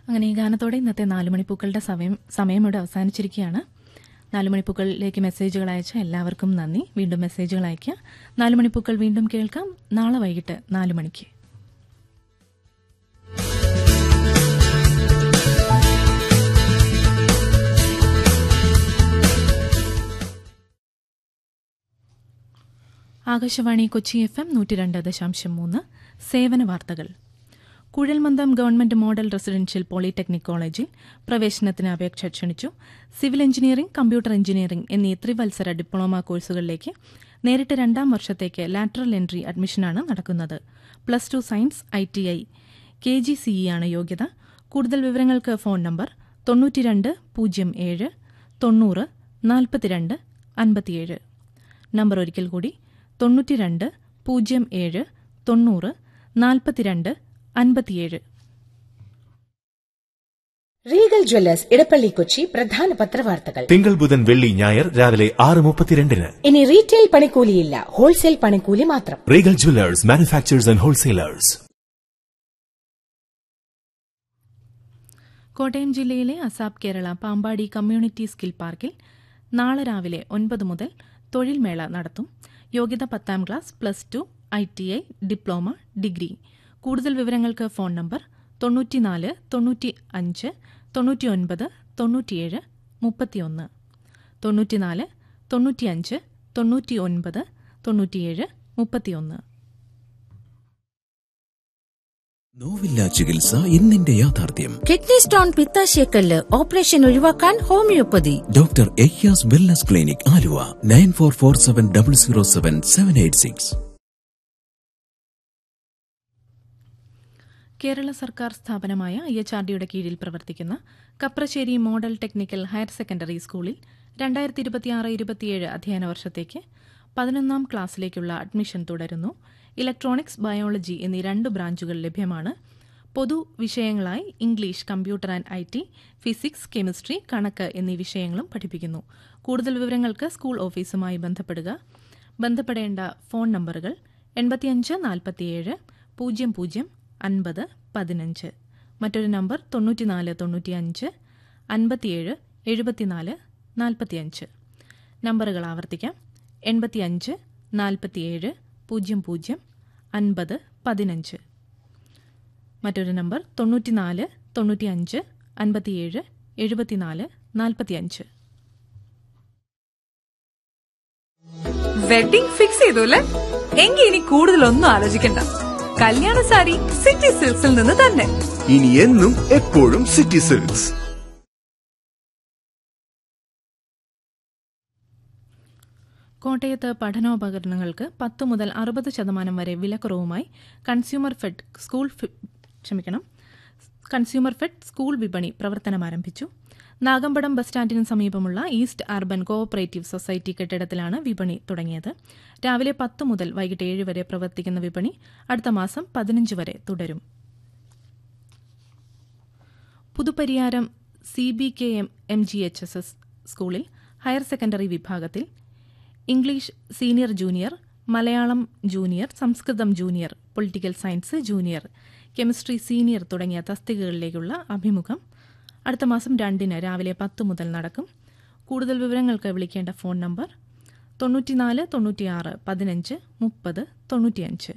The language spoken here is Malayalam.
അങ്ങനെ ഈ ഗാനത്തോടെ ഇന്നത്തെ നാലുമണിപ്പൂക്കളുടെ സമയം സമയം ഇവിടെ അവസാനിച്ചിരിക്കുകയാണ് നാലുമണിപ്പൂക്കളിലേക്ക് മെസ്സേജുകൾ അയച്ച എല്ലാവർക്കും നന്ദി വീണ്ടും മെസ്സേജുകൾ അയയ്ക്കുക നാലുമണിപ്പൂക്കൾ വീണ്ടും കേൾക്കാം നാളെ വൈകിട്ട് നാലു മണിക്ക് ആകാശവാണി കൊച്ചി എഫ് എം നൂറ്റി രണ്ട് ദശാംശം മൂന്ന് സേവന വാർത്തകൾ കുഴൽമന്ദം ഗവൺമെന്റ് മോഡൽ റെസിഡൻഷ്യൽ പോളിടെക്നിക് കോളേജിൽ പ്രവേശനത്തിന് അപേക്ഷ ക്ഷണിച്ചു സിവിൽ എഞ്ചിനീയറിംഗ് കമ്പ്യൂട്ടർ എഞ്ചിനീയറിംഗ് എന്നീ ത്രിവത്സര ഡിപ്ലോമ കോഴ്സുകളിലേക്ക് നേരിട്ട് രണ്ടാം വർഷത്തേക്ക് ലാറ്ററൽ എൻട്രി അഡ്മിഷനാണ് നടക്കുന്നത് plus two science I T I K G C E ആണ് യോഗ്യത കൂടുതൽ വിവരങ്ങൾക്ക് ഫോൺ നമ്പർ തൊണ്ണൂറ്റിരണ്ട് പൂജ്യം ഏഴ് തൊണ്ണൂറ് നാൽപ്പത്തിരണ്ട് അൻപത്തിയേഴ് നമ്പർ ഒരിക്കൽ കൂടി തൊണ്ണൂറ്റിരണ്ട് പൂജ്യം ഏഴ് തൊണ്ണൂറ് നാൽപ്പത്തിരണ്ട് അൻപത്തിയേഴ് റീഗൽ ജ്വല്ലേഴ്സ് ഇടപ്പള്ളി കൊച്ചി പ്രധാന പത്രവാർത്തകൾ തിങ്കൾ ബുധൻ വെള്ളി ഞായർ രാവിലെ ആറ് മുപ്പത്തിരണ്ടിന് ഇനി റീറ്റെയിൽ പണിക്കൂലിയില്ല ഹോൾസെയിൽ പണിക്കൂലി മാത്രം Regal jewellers manufacturers and wholesalers Kottayam ജില്ലയിലെ ASAP Kerala Pampady community skill പാർക്കിൽ നാളെ രാവിലെ ഒൻപത് മുതൽ തൊഴിൽ മേള നടത്തും യോഗ്യത പത്താം class plus two I T I diploma degree കൂടുതൽ വിവരങ്ങൾക്ക് ഫോൺ നമ്പർ തൊണ്ണൂറ്റിനാല് തൊണ്ണൂറ്റി അഞ്ച് തൊണ്ണൂറ്റിയൊൻപത് തൊണ്ണൂറ്റിയേഴ് മുപ്പത്തിയൊന്ന് തൊണ്ണൂറ്റിനാല് തൊണ്ണൂറ്റിയഞ്ച് തൊണ്ണൂറ്റിയൊൻപത് തൊണ്ണൂറ്റിയേഴ് മുപ്പത്തിയൊന്ന് നോവില്ല ചികിത്സ ഇന്നിന്റെ യാഥാർത്ഥ്യം കിഡ്നി സ്റ്റോൺ പിത്താശയക്കല്ല് ഓപ്പറേഷൻ ഒഴിവാക്കാൻ homoeopathy doctor Ayyas wellness clinic Aluva nine four four seven double zero seven seven eight six Kerala സർക്കാർ സ്ഥാപനമായ ഐ എച്ച് ആർ ഡിയുടെ കീഴിൽ പ്രവർത്തിക്കുന്ന Kapprassery model technical higher secondary സ്കൂളിൽ രണ്ടായിരത്തി ഇരുപത്തിയാറ് ഇരുപത്തിയേഴ് അധ്യയന വർഷത്തേക്ക് പതിനൊന്നാം ക്ലാസ്സിലേക്കുള്ള അഡ്മിഷൻ തുടരുന്നു ഇലക്ട്രോണിക്സ് ബയോളജി എന്നീ രണ്ട് ബ്രാഞ്ചുകൾ ലഭ്യമാണ് പൊതു വിഷയങ്ങളായി English computer and I T physics chemistry കണക്ക് എന്നീ വിഷയങ്ങളും പഠിപ്പിക്കുന്നു കൂടുതൽ വിവരങ്ങൾക്ക് സ്കൂൾ ഓഫീസുമായി ബന്ധപ്പെടുക ബന്ധപ്പെടേണ്ട ഫോൺ നമ്പറുകൾ എൺപത്തിയഞ്ച് നാൽപ്പത്തിയേഴ് പൂജ്യം പൂജ്യം അൻപത് പതിനഞ്ച് മറ്റൊരു നമ്പർ തൊണ്ണൂറ്റിനാല് തൊണ്ണൂറ്റിയഞ്ച് അൻപത്തിയേഴ് എഴുപത്തിനാല് നാൽപ്പത്തിയഞ്ച് നമ്പറുകൾ ആവർത്തിക്കാം എൺപത്തിയഞ്ച് നാൽപ്പത്തിയേഴ് പൂജ്യം പൂജ്യം അൻപത് പതിനഞ്ച് മറ്റൊരു നമ്പർ തൊണ്ണൂറ്റിനാല് തൊണ്ണൂറ്റിയഞ്ച് അൻപത്തിയേഴ് എഴുപത്തിനാല് നാൽപ്പത്തിയഞ്ച് വെഡിംഗ് ഫിക്സ് ചെയ്തു അല്ലേ എങ്കിൽ ഇനി കൂടുതലൊന്നും ആലോചിക്കണ്ട കല്യാണ സാരി സിറ്റി സിൽക്സിൽ നിന്ന് തന്നെ ഇനി എന്നും എപ്പോഴും സിറ്റി സിൽക്സ് കോട്ടയത്ത് പഠനോപകരണങ്ങൾക്ക് പത്ത് മുതൽ അറുപത് ശതമാനം വരെ വിലക്കുറവുമായി കൺസ്യൂമർ ഫെഡ് സ്കൂൾ ഫി- ക്ഷമിക്കണം കൺസ്യൂമർ ഫെഡ് സ്കൂൾ വിപണി പ്രവർത്തനം ആരംഭിച്ചു നാഗമ്പടം ബസ് സ്റ്റാൻഡിന് സമീപമുള്ള ഈസ്റ്റ് അർബൻ കോഓപ്പറേറ്റീവ് സൊസൈറ്റി കെട്ടിടത്തിലാണ് വിപണി തുടങ്ങിയത് രാവിലെ പത്ത് മുതൽ വൈകിട്ട് ഏഴ് വരെ പ്രവർത്തിക്കുന്ന വിപണി അടുത്ത മാസം പതിനഞ്ച് വരെ തുടരും Puthupariyaram C B K M M G H S S സ്കൂളിൽ ഹയർ സെക്കൻഡറി വിഭാഗത്തിൽ English senior junior Malayalam junior സംസ്കൃതം junior political science junior chemistry senior തുടങ്ങിയ തസ്തികകളിലേക്കുള്ള അഭിമുഖം അടുത്ത മാസം രണ്ടിന് രാവിലെ പത്ത് മുതൽ നടക്കും കൂടുതൽ വിവരങ്ങൾക്ക് വിളിക്കേണ്ട ഫോൺ നമ്പർ തൊണ്ണൂറ്റിനാല് തൊണ്ണൂറ്റിയാറ് പതിനഞ്ച് മുപ്പത് തൊണ്ണൂറ്റിയഞ്ച്